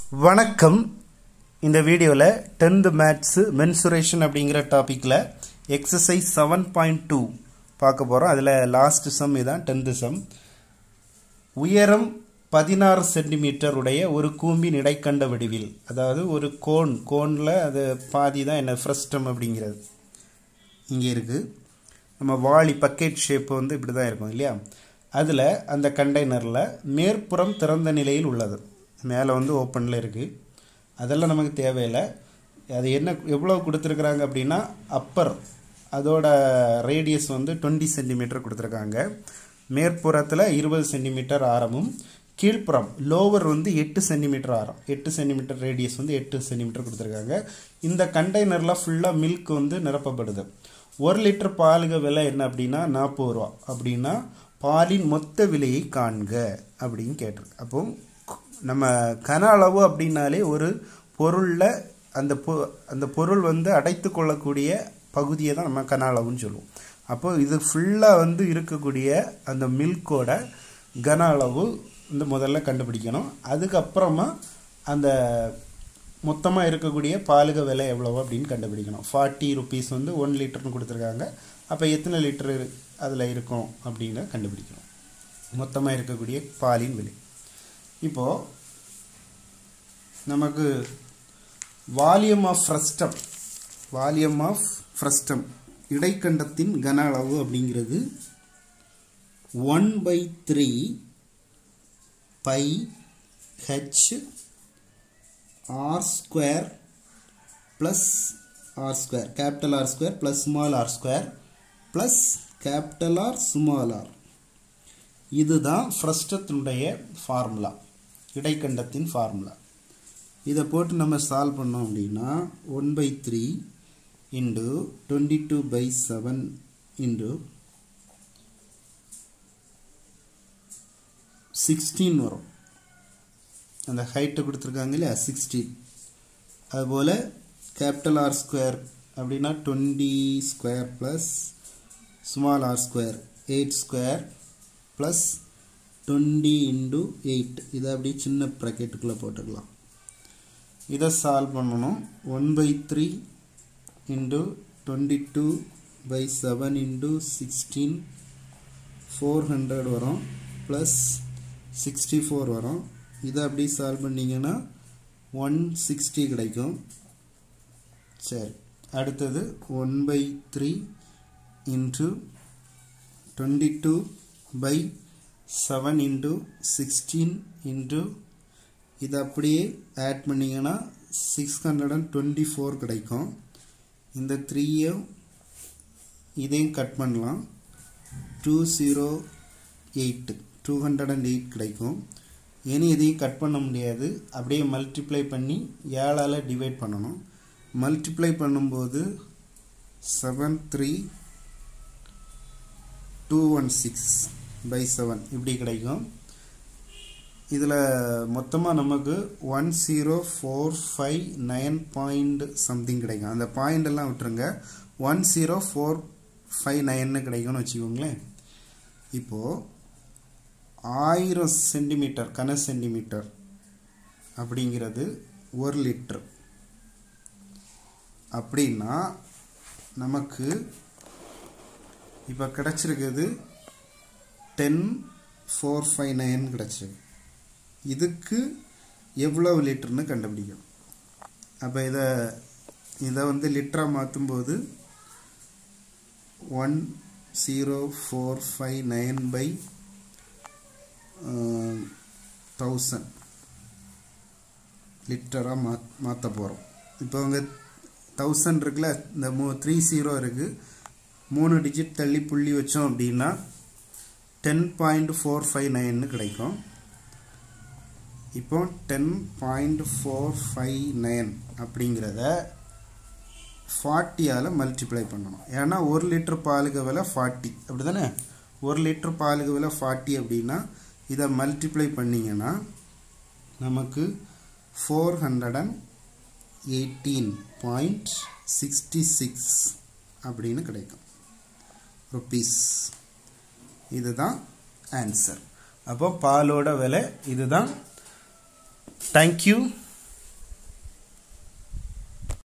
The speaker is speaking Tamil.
வணக்கம் இந்த வீடியோவில் டென்த் மேத்ஸு மென்சுரேஷன் அப்படிங்கிற டாப்பிக்கில் எக்ஸசைஸ் செவன் பாயிண்ட் டூ பார்க்க போகிறோம் அதில் லாஸ்ட் சம் இதான் டென்த்து சம் உயரம் பதினாறு சென்டிமீட்டர் உடைய ஒரு கூம்பின் இடைக்கண்ட வடிவில் அதாவது ஒரு கோன் கோனில் அது பாதி தான் என்ன ஃப்ரஸ்டம் அப்படிங்கிறது இங்கே இருக்குது நம்ம வாளி பக்கெட் ஷேப் வந்து இப்படி தான் இருக்கும் இல்லையா அதில் அந்த கண்டெய்னரில் மேற்புறம் திறந்த நிலையில் உள்ளது மேலே வந்து ஓப்பனில் இருக்குது அதெல்லாம் நமக்கு தேவையில்லை அது என்ன எவ்வளோ கொடுத்துருக்குறாங்க அப்படின்னா அப்பர் அதோட ரேடியஸ் வந்து டுவெண்ட்டி சென்டிமீட்டர் கொடுத்துருக்காங்க மேற்புறத்தில் இருபது சென்டிமீட்டர் ஆரமும் கீழ்ப்புறம் லோவர் வந்து எட்டு சென்டிமீட்டர் ஆரம் எட்டு சென்டிமீட்டர் ரேடியஸ் வந்து எட்டு சென்டிமீட்டர் கொடுத்துருக்காங்க இந்த கண்டெய்னரில் ஃபுல்லாக மில்க் வந்து நிரப்பப்படுது ஒரு லிட்டர் பாலுக விலை என்ன அப்படின்னா நாற்பது ரூபா அப்படின்னா பாலின் மொத்த விலையை காண்க அப்படின்னு கேட்டிருக்கு அப்போ நம்ம கன அளவு அப்படின்னாலே ஒரு பொருளில் அந்த பொ அந்த பொருள் வந்து அடைத்து கொள்ளக்கூடிய பகுதியை தான் நம்ம கன அளவுன்னு சொல்லுவோம் அப்போ இது ஃபுல்லாக வந்து இருக்கக்கூடிய அந்த மில்கோட கன அளவு வந்து முதல்ல கண்டுபிடிக்கணும் அதுக்கப்புறமா அந்த மொத்தமாக இருக்கக்கூடிய பாலுக விலை எவ்வளவு அப்படின்னு கண்டுபிடிக்கணும் ஃபார்ட்டி ருபீஸ் வந்து ஒன் லிட்டர்னு கொடுத்துருக்காங்க அப்போ எத்தனை லிட்டரு அதில் இருக்கும் அப்படின்னு கண்டுபிடிக்கணும் மொத்தமாக இருக்கக்கூடிய பாலின் விலை இப்போது நமக்கு volume of frustum volume of frustum இடைக்கண்டத்தின் கன அளவு அப்படிங்கிறது one by three by H R square plus R square capital R square plus small R square plus capital R small R இதுதான் ஃப்ரஸ்டத்தினுடைய ஃபார்முலா இடைக்கண்டத்தின் ஃபார்முலா இதை போட்டு நம்ம சால்வ் பண்ணோம் அப்படின்னா one by three into twenty two by seven into sixteen வரும் அந்த ஹைட்டை கொடுத்துருக்காங்க இல்லையா சிக்ஸ்டீன் அதுபோல் கேபிட்டல் ஆர் ஸ்கொயர் அப்படின்னா twenty square plus small R square eight square plus twenty into eight இதை அப்படியே சின்ன ப்ராக்கெட்டுக்குள்ளே போட்டுக்கலாம் இதை சால்வ் பண்ணணும் one by three into twenty two by seven into sixteen four hundred வரும் ப்ளஸ் சிக்ஸ்டி ஃபோர் வரும் இதை அப்படி சால்வ் பண்ணிங்கன்னா ஒன் சிக்ஸ்டி கிடைக்கும் சரி அடுத்தது one by three into twenty two by seven into sixteen into இது அப்படியே ஆட் பண்ணிங்கன்னா six hundred and twenty four கிடைக்கும் இந்த த்ரீயும் இதையும் கட் பண்ணலாம் two zero eight two hundred and eight கிடைக்கும் இனி இதையும் கட் பண்ண முடியாது அப்படியே மல்டிப்ளை பண்ணி ஏழால் டிவைட் பண்ணணும் மல்டிப்ளை பண்ணும்போது seven three two one six by seven இப்படி கிடைக்கும் இதில் மொத்தமாக நமக்கு one zero four five nine point something கிடைக்கும் அந்த பாயிண்ட் எல்லாம் விட்டுருங்க ஒன் ஜீரோ ஃபோர் ஃபைவ் நைன்னு கிடைக்கும்னு வச்சுக்கோங்களேன் இப்போது ஆயிரம் சென்டிமீட்டர் கன சென்டிமீட்டர் அப்படிங்கிறது ஒரு லிட்டர் அப்படின்னா நமக்கு இப்போ கிடச்சிருக்குது டென் ஃபோர் ஃபைவ் நைன் கிடச்சிருக்கு இதுக்கு எவ்வளவு லிட்டர்னு கண்டுபிடிக்கணும் அப்போ இதை இதை வந்து லிட்டராக மாற்றும்போது one zero four five nine by thousand லிட்டராக மா மாற்ற போகிறோம் இப்போ அவங்க தௌசண்ட் இருக்குல்ல இந்த மூ த்ரீ ஜீரோ இருக்குது மூணு டிஜிட் தள்ளி புள்ளி வச்சோம் அப்படின்னா டென் பாயிண்ட் ஃபோர் ஃபைவ் நைன்னு கிடைக்கும் இப்போ ten point four five nine அப்படிங்கிறத ஃபார்ட்டியால் மல்டிப்ளை பண்ணணும் ஏன்னா ஒரு லிட்டர் பாலுக்கு விலை ஃபார்ட்டி அப்படி தானே ஒரு லிட்டர் பாலுக்கு விலை ஃபார்ட்டி அப்படின்னா இதை மல்டிப்ளை பண்ணிங்கன்னா நமக்கு four hundred and eighteen point sixty six அப்படின்னு கிடைக்கும் ருப்பீஸ் இதுதான் ஆன்சர் அப்போ பாலோட விலை இதுதான் தேங்க்யூ